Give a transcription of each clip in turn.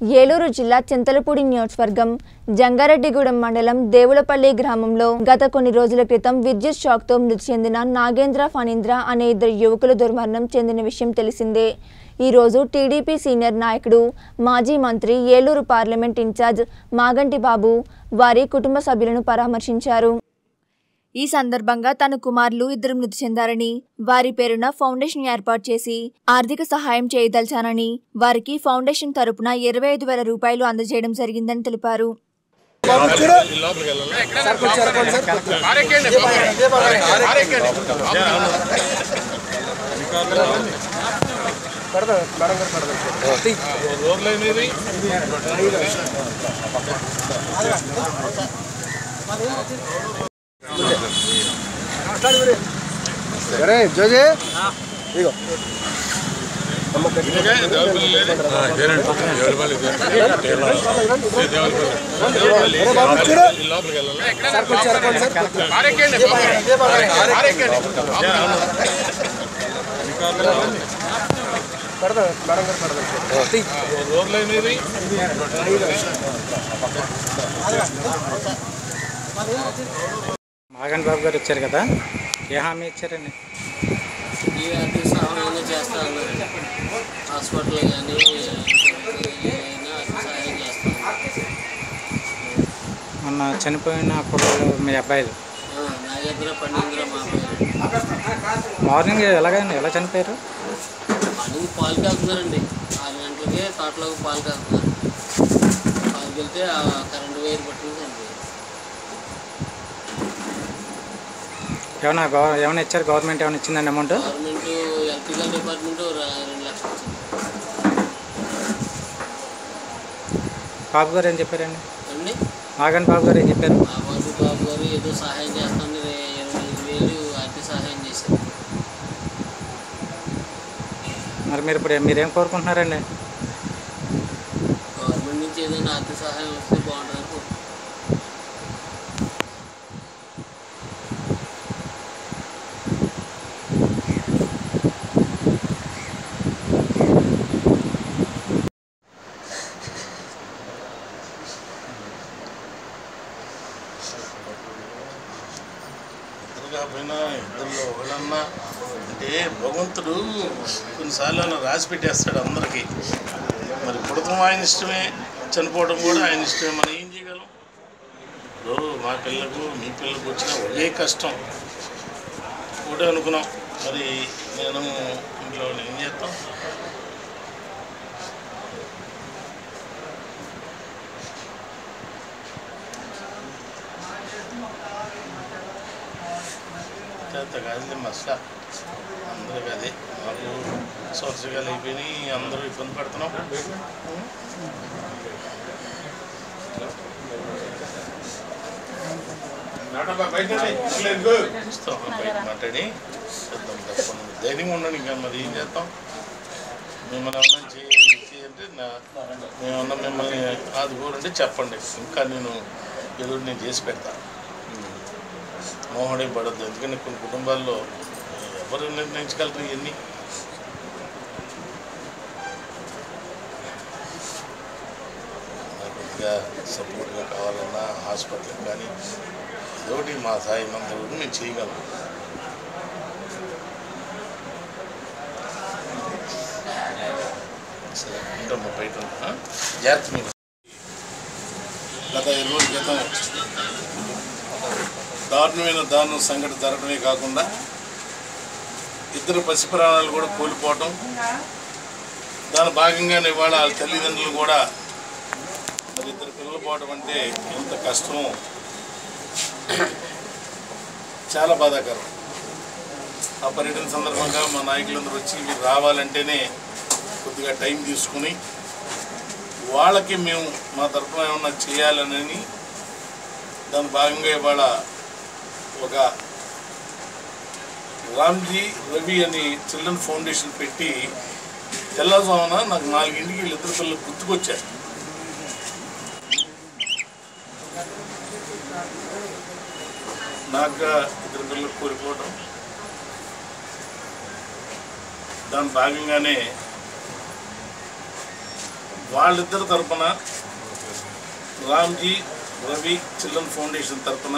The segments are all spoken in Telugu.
ఏలూరు జిల్లా చింతలపూడి నియోజకవర్గం జంగారెడ్డిగూడెం మండలం దేవులపల్లి గ్రామంలో గత కొన్ని రోజుల క్రితం విద్యుత్ షాక్తో మృతి చెందిన నాగేంద్ర ఫణీంద్ర అనే ఇద్దరు యువకుల దుర్మరణం చెందిన విషయం తెలిసిందే ఈ రోజు టీడీపీ సీనియర్ నాయకుడు మాజీ మంత్రి ఏలూరు పార్లమెంట్ ఇన్ఛార్జ్ మాగంటి బాబు వారి కుటుంబ సభ్యులను పరామర్శించారు ఈ సందర్భంగా తన కుమారులు ఇద్దరు మృతి చెందారని వారి పేరున ఫౌండేషన్ ఏర్పాటు చేసి ఆర్థిక సహాయం చేయదలిచానని వారికి ఫౌండేషన్ తరపున ఇరవై ఐదు వేల రూపాయలు అందజేయడం జరిగిందని తెలిపారు సరే జోజే ఇగో అరే బాబు చూడు సార్ కొంచెం ఎరకండి సార్ పడదా మేడం గారు పడదా మాగన్ బాబు గారు వచ్చారు కదా ఏ హామీ ఇచ్చారండి ఈ ఆర్థిక సహాయంగా చేస్తా ఉన్నారు హాస్పిటల్ కానీ ఏదైనా ఆర్థిక సహాయం చేస్తాను మొన్న చనిపోయిన కుర్రాడు మీ అబ్బాయిలు నాగేంద్ర పండింద్ర మా అబ్బాయి మార్నింగ్ ఎలాగండి ఎలా చనిపోయారు మార్నింగ్ పాలు వెళ్తున్నారండి ఆరు గంటలకి తోటలోకి పాలు వెళ్తున్నారు పాలుకి వెళ్తే ఆ కరెంటు వైర్ పట్టుకుని చనిపోయారు ఏమైనా గవ ఏమైనా ఇచ్చారు గవర్నమెంట్ ఏమైనా ఇచ్చిందండి అమౌంట్ గవర్నమెంట్ ఎలక్ట్రికల్ డిపార్ట్మెంట్ రెండు లక్షలు ఇచ్చింది బాబు గారు ఏం చెప్పారండి అండి మాగన్ బాబు గారు ఏం చెప్పారు మా బాబు బాబు గారు ఏదో సహాయం చేస్తామని ఇరవై ఐదు వేలు ఆర్థిక సహాయం చేశారు మరి మీరు ఇప్పుడు మీరేం కోరుకుంటున్నారండి గవర్నమెంట్ నుంచి ఏదైనా ఆర్థిక సహాయం వస్తే బాగుంటుంది అనుకుంటున్నాను ఇద్దరు కాకపోయినా ఇద్దరిలో ఒకళ్ళన్నా అంటే భగవంతుడు కొన్నిసార్లు అలా రాసి పెట్టేస్తాడు అందరికీ మరి పుడతం ఆయన ఇష్టమే చనిపోవడం కూడా ఆయన ఇష్టమే మనం ఏం చేయగలం ఇప్పుడు మా పిల్లలకు మీ పిల్లలకు వచ్చిన ఒకే కష్టం ఒకటే అనుకున్నాం మరి నేను ఇంట్లో ఏం చేస్తాం చేత కాదు మసలా అందరికి అదే మాకు సంవత్సరాలు అయిపోయినాయి అందరూ ఇబ్బంది పడుతున్నాం చూస్తాం బయట మాట్లాడి చేద్దాం తప్పకుండా ధైర్యం ఉండండి ఇంకా మరి ఏం చేస్తాం మిమ్మల్ని ఏమన్నా చేయాలి చేయంటే నా మేమన్నా మిమ్మల్ని ఆదుకోరంటే చెప్పండి ఇంకా నేను ఏదో ఒకటి నేను చేసి పెడతాను మోహడే పడద్దు ఎందుకంటే కొన్ని కుటుంబాల్లో ఎవరు నిర్ణయించగలరు ఇవన్నీ నాకు కొద్దిగా సపోర్ట్గా కావాలన్నా హాస్పిటల్కి కానీ ఏదోటి మా సాయి మందులకు మేము చేయగలం సరే ఉంటాము బయట ఉంటా. జాగ్రత్త మీరు గత ఇరవై రోజుల క్రితం దారుణమైన దారుణ సంఘటన జరగడమే కాకుండా ఇద్దరు పసిప్రాణాలు కూడా కోల్పోవటం దాని భాగంగానే ఇవాళ వాళ్ళ తల్లిదండ్రులు కూడా మరి ఇద్దరు పిల్లలు పోవడం అంటే ఎంత కష్టమో చాలా బాధాకరం ఆ పర్యటన సందర్భంగా మా నాయకులందరూ వచ్చి మీరు రావాలంటేనే కొద్దిగా టైం తీసుకుని వాళ్ళకి మేము మా తరఫున ఏమన్నా చేయాలని దాని భాగంగా ఇవాళ ఒక రామ్జీ రవి అని చిల్డ్రన్ ఫౌండేషన్ పెట్టి తెల్లవారుజామున నాకు నాలుగింటికి వీళ్ళిద్దరు పిల్లలు గుర్తుకొచ్చారు నాకు ఇద్దరు పిల్లలు కోల్పోవడం దాని భాగంగానే వాళ్ళిద్దరి తరపున రామ్జీ రవి చిల్డ్రన్ ఫౌండేషన్ తరపున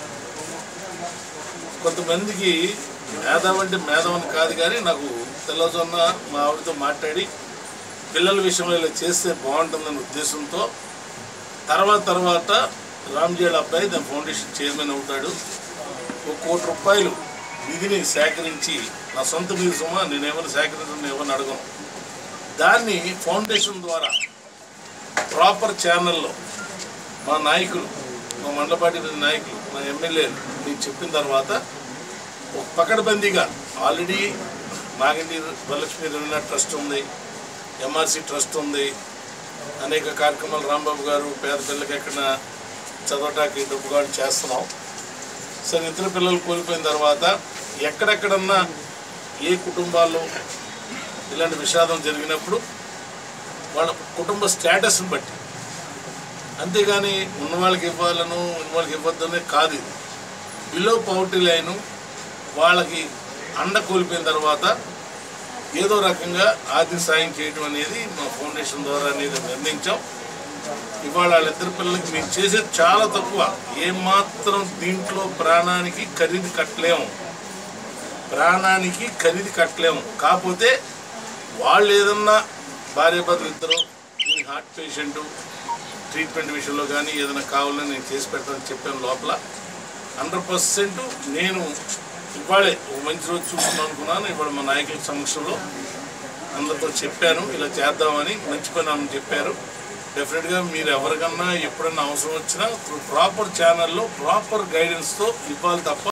కొంతమందికి మేధావి అంటే మేధావని కాదు కానీ నాకు తెల్లజొన్న మా ఆవిడతో మాట్లాడి పిల్లల విషయంలో ఇలా చేస్తే బాగుంటుందనే ఉద్దేశంతో తర్వాత తర్వాత రామ్జీల అబ్బాయి దాని ఫౌండేషన్ చైర్మన్ అవుతాడు ఒక కోటి రూపాయలు నిధిని సేకరించి నా సొంత నిధి సుమా నేను ఎవరిని సేకరించడం ఎవరిని అడగను దాన్ని ఫౌండేషన్ ద్వారా ప్రాపర్ ఛానల్లో మా నాయకులు మా మండలపాటి నాయకులు మా ఎమ్మెల్యేలు మీకు చెప్పిన తర్వాత ఒక పకడ్బందీగా ఆల్రెడీ నాగండి వరలక్ష్మి రవీంద్ర ట్రస్ట్ ఉంది ఎంఆర్సి ట్రస్ట్ ఉంది అనేక కార్యక్రమాలు రాంబాబు గారు పేద పిల్లలకి ఎక్కడ చదవటానికి డబ్బుగా చేస్తున్నాం సరే ఇతర పిల్లలు కోల్పోయిన తర్వాత ఎక్కడెక్కడన్నా ఏ కుటుంబాల్లో ఇలాంటి విషాదం జరిగినప్పుడు వాళ్ళ కుటుంబ స్టేటస్ని బట్టి అంతేగాని ఉన్న వాళ్ళకి ఇవ్వాలను ఉన్న వాళ్ళకి ఇవ్వద్దనే కాదు ఇది బిలో పవర్టీ లైను వాళ్ళకి అండ కోల్పోయిన తర్వాత ఏదో రకంగా ఆర్థిక సాయం చేయడం అనేది మా ఫౌండేషన్ ద్వారా అనేది నిర్ణయించాం ఇవాళ వాళ్ళిద్దరు పిల్లలకి మేము చేసేది చాలా తక్కువ ఏమాత్రం దీంట్లో ప్రాణానికి ఖరీదు కట్టలేము ప్రాణానికి ఖరీదు కట్టలేము కాకపోతే వాళ్ళు ఏదన్నా భార్య భర్తలు ఇద్దరు ఈ హార్ట్ పేషెంట్ ట్రీట్మెంట్ విషయంలో కానీ ఏదైనా కావాలని నేను చేసి పెడతానని చెప్పాను లోపల హండ్రెడ్ పర్సెంట్ నేను ఇవాళే ఒక మంచి రోజు చూసుకున్నాను అనుకున్నాను ఇవాళ మా నాయకుల సమక్షంలో అందరితో చెప్పాను ఇలా చేద్దామని మంచి పని అని చెప్పారు డెఫినెట్గా మీరు ఎవరికన్నా ఎప్పుడన్నా అవసరం వచ్చినా ప్రాపర్ ఛానల్లో ప్రాపర్ గైడెన్స్తో ఇవ్వాలి తప్ప